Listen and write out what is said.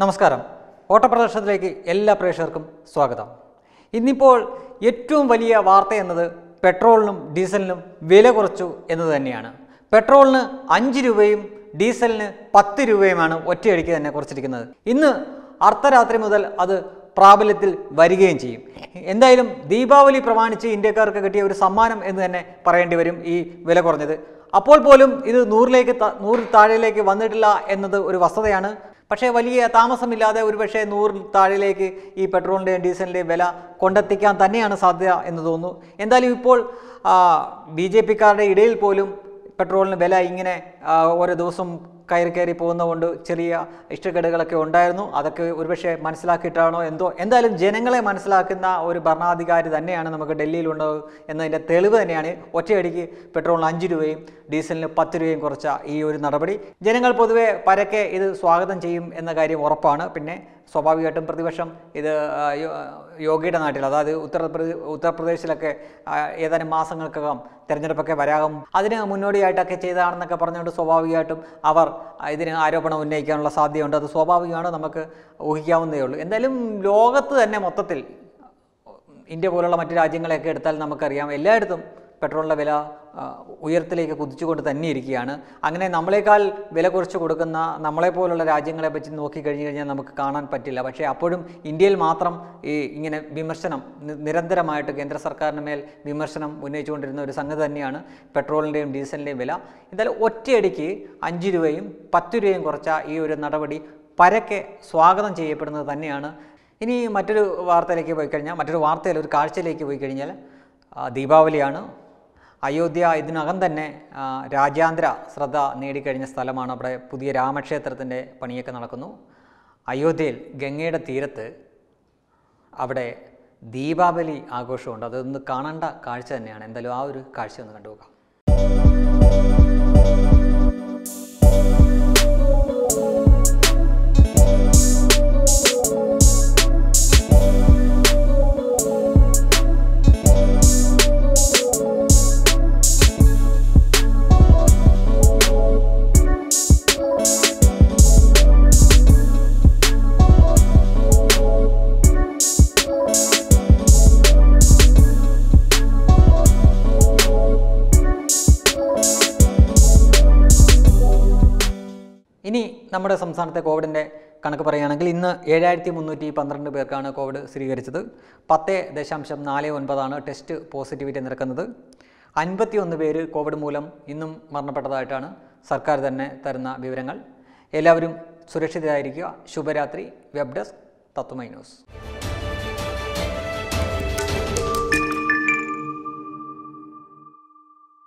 നമസ്കാരം ഓട്ടപ്രദർശനത്തിലേക്ക് എല്ലാ പ്രേക്ഷകർക്കും സ്വാഗതം ഇന്നിപ്പോൾ ഏറ്റവും വലിയ വാർത്ത എന്നത് പെട്രോളിനും ഡീസലിനും വില കുറച്ചു എന്നത് തന്നെയാണ് പെട്രോളിന് അഞ്ച് രൂപയും ഡീസലിന് പത്ത് രൂപയുമാണ് ഒറ്റയടിക്ക് തന്നെ കുറച്ചിരിക്കുന്നത് ഇന്ന് അർദ്ധരാത്രി മുതൽ അത് പ്രാബല്യത്തിൽ വരികയും ചെയ്യും എന്തായാലും ദീപാവലി പ്രമാണിച്ച് ഇന്ത്യക്കാർക്ക് കിട്ടിയ ഒരു സമ്മാനം എന്ന് തന്നെ പറയേണ്ടി വരും ഈ വില കുറഞ്ഞത് അപ്പോൾ പോലും ഇത് നൂറിലേക്ക് ത- നൂറിൽ താഴേലേക്ക് വന്നിട്ടില്ല എന്നത് ഒരു വസ്തുതയാണ് പക്ഷേ വലിയ താമസമില്ലാതെ ഒരുപക്ഷെ നൂറിൽ താഴേലേക്ക് ഈ പെട്രോളിൻ്റെയും ഡീസലിൻ്റെയും വില കൊണ്ടെത്തിക്കാൻ തന്നെയാണ് സാധ്യത എന്ന് തോന്നുന്നു എന്തായാലും ഇപ്പോൾ ബി ജെ പിക്കാരുടെ ഇടയിൽ പോലും പെട്രോളിന് വില ഇങ്ങനെ ആ, ഓരോ ദിവസം കയറി കയറി പോകുന്നതുകൊണ്ട് ചെറിയ ഇഷ്ടക്കേടുകളൊക്കെ ഉണ്ടായിരുന്നു അതൊക്കെ ഒരുപക്ഷെ മനസ്സിലാക്കിയിട്ടാണോ എന്തോ എന്തായാലും ജനങ്ങളെ മനസ്സിലാക്കുന്ന ഒരു ഭരണാധികാരി തന്നെയാണ് നമുക്ക് ഡൽഹിയിലുള്ളത് എന്നതിൻ്റെ തെളിവ് തന്നെയാണ് ഒറ്റയടിക്ക് പെട്രോളിന് അഞ്ച് രൂപയും ഡീസലിന് പത്ത് രൂപയും കുറച്ച ഈ ഒരു നടപടി ജനങ്ങൾ പൊതുവെ പരക്കെ ഇത് സ്വാഗതം ചെയ്യും എന്ന കാര്യം ഉറപ്പാണ് പിന്നെ സ്വാഭാവികമായിട്ടും പ്രതിപക്ഷം ഇത് ആ, യോ- യോഗിയുടെ നാട്ടിൽ അതായത് ഉത്തർപ്രദേശ് ഉത്തർപ്രദേശിലൊക്കെ ആ, ഏതാനും മാസങ്ങൾക്കകം തെരഞ്ഞെടുപ്പൊക്കെ വരാകും അതിന് മുന്നോടിയായിട്ടൊക്കെ ചെയ്തതാണെന്നൊക്കെ പറഞ്ഞുകൊണ്ട് സ്വാഭാവികമായിട്ടും അവർ ഇതിന് ആരോപണം ഉന്നയിക്കാനുള്ള സാധ്യതയുണ്ട് അത് സ്വാഭാവികമാണ് നമുക്ക് ഊഹിക്കാവുന്നതേ ഉള്ളൂ എന്തായാലും ലോകത്ത് തന്നെ മൊത്തത്തിൽ ഇന്ത്യ പോലുള്ള മറ്റ് രാജ്യങ്ങളെയൊക്കെ എടുത്താൽ നമുക്കറിയാം എല്ലായിടത്തും പെട്രോളിൻ്റെ വില ആ, ഉയരത്തിലേക്ക് കുതിച്ചുകൊണ്ട് തന്നെ ഇരിക്കുകയാണ് അങ്ങനെ നമ്മളെക്കാൾ വില കുറച്ച് കൊടുക്കുന്ന നമ്മളെപ്പോലുള്ള രാജ്യങ്ങളെ പറ്റി നോക്കിക്കഴിഞ്ഞ് കഴിഞ്ഞാൽ നമുക്ക് കാണാൻ പറ്റില്ല പക്ഷേ അപ്പോഴും ഇന്ത്യയിൽ മാത്രം ഈ ഇങ്ങനെ വിമർശനം നി- നിരന്തരമായിട്ട് കേന്ദ്ര സർക്കാരിന് മേൽ വിമർശനം ഉന്നയിച്ചുകൊണ്ടിരുന്ന ഒരു സംഗതി തന്നെയാണ് പെട്രോളിൻ്റെയും ഡീസലിൻ്റെയും വില എന്തായാലും ഒറ്റയടിക്ക് അഞ്ച് രൂപയും പത്ത് രൂപയും കുറച്ച ഈ ഒരു നടപടി പരക്കെ സ്വാഗതം ചെയ്യപ്പെടുന്നത് തന്നെയാണ് ഇനി മറ്റൊരു വാർത്തയിലേക്ക് പോയി കഴിഞ്ഞാൽ മറ്റൊരു വാർത്തയിൽ ഒരു കാഴ്ചയിലേക്ക് പോയി കഴിഞ്ഞാൽ ആ, ദീപാവലിയാണ് അയോധ്യ ഇതിനകം തന്നെ ആ, രാജ്യാന്തര ശ്രദ്ധ നേടിക്കഴിഞ്ഞ സ്ഥലമാണ് അവിടെ പുതിയ രാമക്ഷേത്രത്തിൻ്റെ പണിയൊക്കെ നടക്കുന്നു അയോധ്യയിൽ ഗംഗയുടെ തീരത്ത് അവിടെ ദീപാവലി ആഘോഷമുണ്ട് അതൊന്ന് കാണേണ്ട കാഴ്ച തന്നെയാണ് എന്തായാലും ആ ഒരു കാഴ്ച ഒന്ന് കണ്ടുപോകാം ഇനി നമ്മുടെ സംസ്ഥാനത്തെ കോവിഡിൻ്റെ കണക്ക് പറയുകയാണെങ്കിൽ ഇന്ന് ഏഴായിരത്തി മുന്നൂറ്റി പന്ത്രണ്ട് പേർക്കാണ് കോവിഡ് സ്ഥിരീകരിച്ചത് പത്ത് ദശാംശം നാല് ഒൻപതാണ് ടെസ്റ്റ് പോസിറ്റിവിറ്റി നിരക്കുന്നത് അൻപത്തി ഒന്ന് പേര് കോവിഡ് മൂലം ഇന്നും മരണപ്പെട്ടതായിട്ടാണ് സർക്കാർ തന്നെ തരുന്ന വിവരങ്ങൾ എല്ലാവരും സുരക്ഷിതരായിരിക്കുക ശുഭരാത്രി വെബ് ഡെസ്ക് തത്വമൈ ന്യൂസ്